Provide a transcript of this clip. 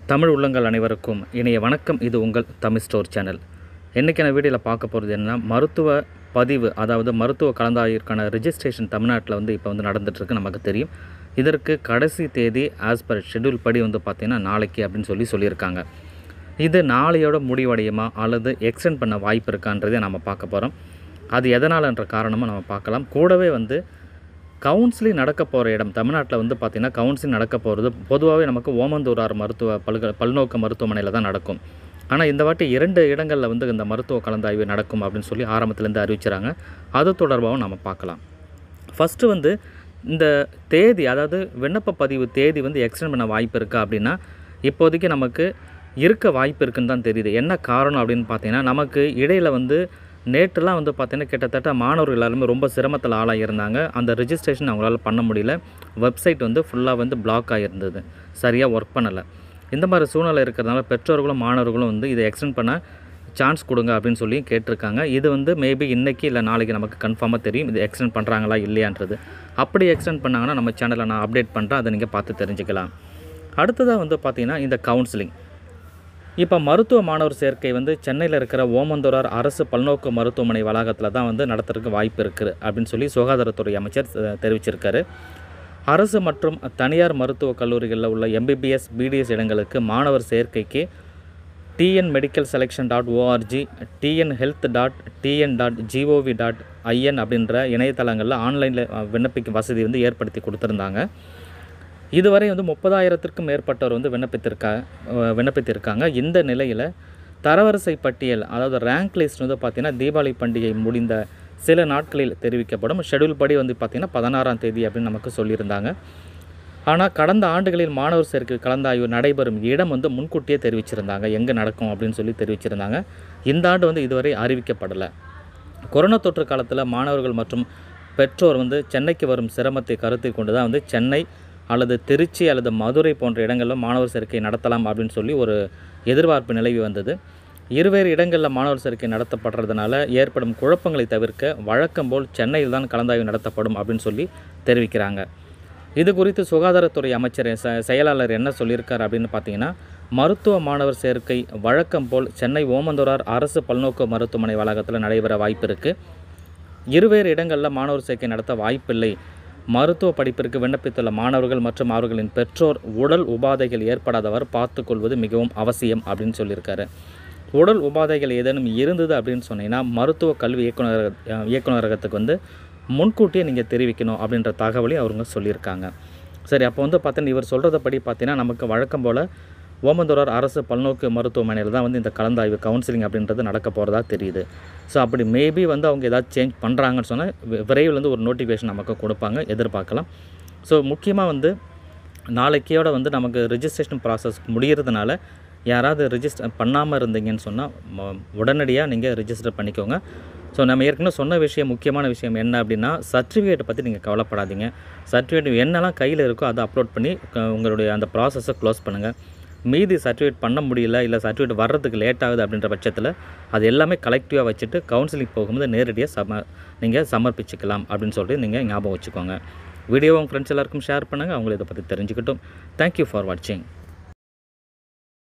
தமிழ் உள்ளங்கள் அனைவருக்கும் இனிய வணக்கம் இது உங்கள் தமிழ் ஸ்டோர் சேனல் இன்றைக்கான வீடியோவில் பார்க்க போகிறது என்னன்னா மருத்துவ பதிவு அதாவது மருத்துவ கலந்தாய்விற்கான ரிஜிஸ்ட்ரேஷன் தமிழ்நாட்டில் வந்து இப்போ வந்து நடந்துகிட்ருக்கு நமக்கு தெரியும் இதற்கு கடைசி தேதி ஆஸ் பர் ஷெட்யூல் படி வந்து பார்த்திங்கன்னா நாளைக்கு அப்படின்னு சொல்லி சொல்லியிருக்காங்க இது நாளையோட முடிவடையுமா அல்லது எக்ஸ்டெண்ட் பண்ண வாய்ப்பு இருக்கான்றதை நம்ம பார்க்க போகிறோம் அது எதனாலன்ற காரணமும் நம்ம பார்க்கலாம் கூடவே வந்து கவுன்சிலிங் நடக்க போகிற இடம் தமிழ்நாட்டில் வந்து பார்த்திங்கன்னா கவுன்சிலிங் நடக்க போகிறது பொதுவாகவே நமக்கு ஓமந்தூரார் மருத்துவ பல்க பல்நோக்கு மருத்துவமனையில் தான் நடக்கும் ஆனால் இந்த வாட்டி இரண்டு இடங்களில் வந்து இந்த மருத்துவ கலந்தாய்வு நடக்கும் அப்படின்னு சொல்லி ஆரம்பத்துலேருந்து அறிவிச்சிறாங்க அது தொடர்பாகவும் நம்ம பார்க்கலாம் ஃபஸ்ட்டு வந்து இந்த தேதி அதாவது விண்ணப்ப பதிவு தேதி வந்து எக்ஸ்டெண்ட் பண்ண வாய்ப்பு இருக்கா அப்படின்னா இப்போதைக்கு நமக்கு இருக்க வாய்ப்பு இருக்குன்னு தான் தெரியுது என்ன காரணம் அப்படின்னு பார்த்தீங்கன்னா நமக்கு இடையில் வந்து நேற்றுலாம் வந்து பார்த்தீங்கன்னா கிட்டத்தட்ட மாணவர்கள் எல்லாருமே ரொம்ப சிரமத்தில் ஆளாக இருந்தாங்க அந்த ரிஜிஸ்ட்ரேஷன் அவங்களால பண்ண முடியல வெப்சைட் வந்து ஃபுல்லாக வந்து பிளாக் ஆகியிருந்தது சரியாக ஒர்க் பண்ணலை இந்த மாதிரி சூழ்நிலை இருக்கிறதுனால பெற்றோர்களும் மாணவர்களும் வந்து இதை எக்ஸ்டெண்ட் பண்ண சான்ஸ் கொடுங்க அப்படின்னு சொல்லி கேட்டிருக்காங்க இது வந்து மேபி இன்றைக்கி இல்லை நாளைக்கு நமக்கு கன்ஃபார்மாக தெரியும் இது எக்ஸ்டெண்ட் பண்ணுறாங்களா இல்லையான்றது அப்படி எக்ஸ்டெண்ட் பண்ணாங்கன்னா நம்ம சேனலில் நான் அப்டேட் பண்ணுறேன் அதை நீங்கள் பார்த்து தெரிஞ்சுக்கலாம் அடுத்ததாக வந்து பார்த்திங்கன்னா இந்த கவுன்சிலிங் இப்போ மருத்துவ மாணவர் சேர்க்கை வந்து சென்னையில் இருக்கிற ஓமந்தூரார் அரசு பல்நோக்கு மருத்துவமனை வளாகத்தில் தான் வந்து நடத்துறதுக்கு வாய்ப்பு இருக்குது அப்படின்னு சொல்லி சுகாதாரத்துறை அமைச்சர் அஹ், தெரிவிச்சிருக்காரு அரசு மற்றும் தனியார் மருத்துவக் கல்லூரிகளில் உள்ள எம்பிபிஎஸ் பிடிஎஸ் இடங்களுக்கு மாணவர் சேர்க்கைக்கு TN medical selection dot org TN health dot TN dot gov dot in அப்படின்ற இணையதளங்களில் ஆன்லைனில் விண்ணப்பிக்கும் வசதி வந்து ஏற்படுத்தி கொடுத்துருந்தாங்க இதுவரை வந்து முப்பதாயிரத்திற்கும் மேற்பட்டோர் வந்து விண்ணப்பித்திருக்கா அஹ் விண்ணப்பித்திருக்காங்க இந்த நிலையில் தரவரிசை பட்டியல் அதாவது ரேங்க் லிஸ்ட் வந்து பார்த்திங்கன்னா தீபாவளி பண்டிகை முடிந்த சில நாட்களில் தெரிவிக்கப்படும் ஷெட்யூல் படி வந்து பார்த்திங்கன்னா பதினாறாம் தேதி அப்படின்னு நமக்கு சொல்லியிருந்தாங்க ஆனால் கடந்த ஆண்டுகளில் மாணவர் சேர்க்கை கலந்தாய்வு நடைபெறும் இடம் வந்து முன்கூட்டியே தெரிவிச்சிருந்தாங்க எங்கே நடக்கும் அப்படின்னு சொல்லி தெரிவிச்சிருந்தாங்க இந்த ஆண்டு வந்து இதுவரை அறிவிக்கப்படலை கொரோனா தொற்று காலத்தில் மாணவர்கள் மற்றும் பெற்றோர் வந்து சென்னைக்கு வரும் சிரமத்தை கருத்தில் கொண்டு தான் வந்து சென்னை அல்லது திருச்சி அல்லது மதுரை போன்ற இடங்களில் மாணவர் சேர்க்கை நடத்தலாம் அப்படின்னு சொல்லி ஒரு எதிர்பார்ப்பு நிலவி வந்தது இருவேறு இடங்களில் மாணவர் சேர்க்கை நடத்தப்படுறதுனால ஏற்படும் குழப்பங்களை தவிர்க்க வழக்கம் போல் சென்னையில் தான் கலந்தாய்வு நடத்தப்படும் அப்படின்னு சொல்லி தெரிவிக்கிறாங்க இது குறித்து சுகாதாரத்துறை அமைச்சர் ச செயலாளர் என்ன சொல்லியிருக்கார் அப்படின்னு பார்த்தீங்கன்னா மருத்துவ மாணவர் சேர்க்கை வழக்கம் போல் சென்னை ஓமந்தூரார் அரசு பல்நோக்கு மருத்துவமனை வளாகத்தில் நடைபெற வாய்ப்பு இருக்குது இருவேறு இடங்களில் மாணவர் சேர்க்கை நடத்த வாய்ப்பில்லை மருத்துவ படிப்பிற்கு விண்ணப்பித்துள்ள மாணவர்கள் மற்றும் அவர்களின் பெற்றோர் உடல் உபாதைகள் ஏற்படாதவர் பார்த்துக்கொள்வது மிகவும் அவசியம் அப்படின்னு சொல்லியிருக்காரு உடல் உபாதைகள் ஏதேனும் இருந்தது அப்படின்னு சொன்னீங்கன்னா மருத்துவ கல்வி இயக்குனர் இயக்குநரகத்துக்கு வந்து முன்கூட்டியே நீங்கள் தெரிவிக்கணும் அப்படின்ற தகவலையும் அவருங்க சொல்லியிருக்காங்க சரி அப்போ வந்து பார்த்தீங்கன்னா இவர் சொல்கிறதப்படி பார்த்தீங்கன்னா நமக்கு வழக்கம் போல் ஓமந்தூரார் அரசு பல்நோக்கு மருத்துவமனையில் தான் வந்து இந்த கலந்தாய்வு கவுன்சிலிங் அப்படின்றது நடக்க போகிறதா தெரியுது ஸோ அப்படி மேபி வந்து அவங்க ஏதாவது சேஞ்ச் பண்ணுறாங்கன்னு சொன்னால் வி- விரைவில் வந்து ஒரு நோட்டிஃபிகேஷன் நமக்கு கொடுப்பாங்க எதிர்பார்க்கலாம் ஸோ முக்கியமாக வந்து நாளைக்கையோட வந்து நமக்கு ரிஜிஸ்ட்ரேஷன் ப்ராசஸ் முடியறதுனால யாராவது ரிஜிஸ்டர் பண்ணாமல் இருந்தீங்கன்னு சொன்னால் உடனடியாக நீங்கள் ரிஜிஸ்டர் பண்ணிக்கோங்க ஸோ நம்ம ஏற்கனவே சொன்ன விஷயம் முக்கியமான விஷயம் என்ன அப்படின்னா சர்டிஃபிகேட்டை பற்றி நீங்கள் கவலைப்படாதீங்க சர்டிஃபிகேட் என்னெல்லாம் கையில் இருக்கோ அதை அப்லோட் பண்ணி க- உங்களுடைய அந்த ப்ராசஸை க்ளோஸ் பண்ணுங்கள் மீதி சர்டிஃபிகேட் பண்ண முடியல இல்லை சர்டிஃபிகேட் வர்றதுக்கு லேட் ஆகுது அப்படின்ற பட்சத்தில் அது எல்லாமே கலெக்டிவாக வச்சுட்டு கவுன்சிலிங் போகும்போது நேரடியாக சம நீங்கள் சமர்ப்பிச்சுக்கலாம் அப்படின்னு சொல்லிட்டு நீங்கள் ஞாபகம் வச்சுக்கோங்க வீடியோ உங்கள் ஃப்ரெண்ட்ஸ் எல்லாருக்கும் ஷேர் பண்ணுங்கள் அவங்களும் இதை பற்றி தெரிஞ்சுக்கிட்டும் தேங்க்யூ ஃபார் வாட்சிங்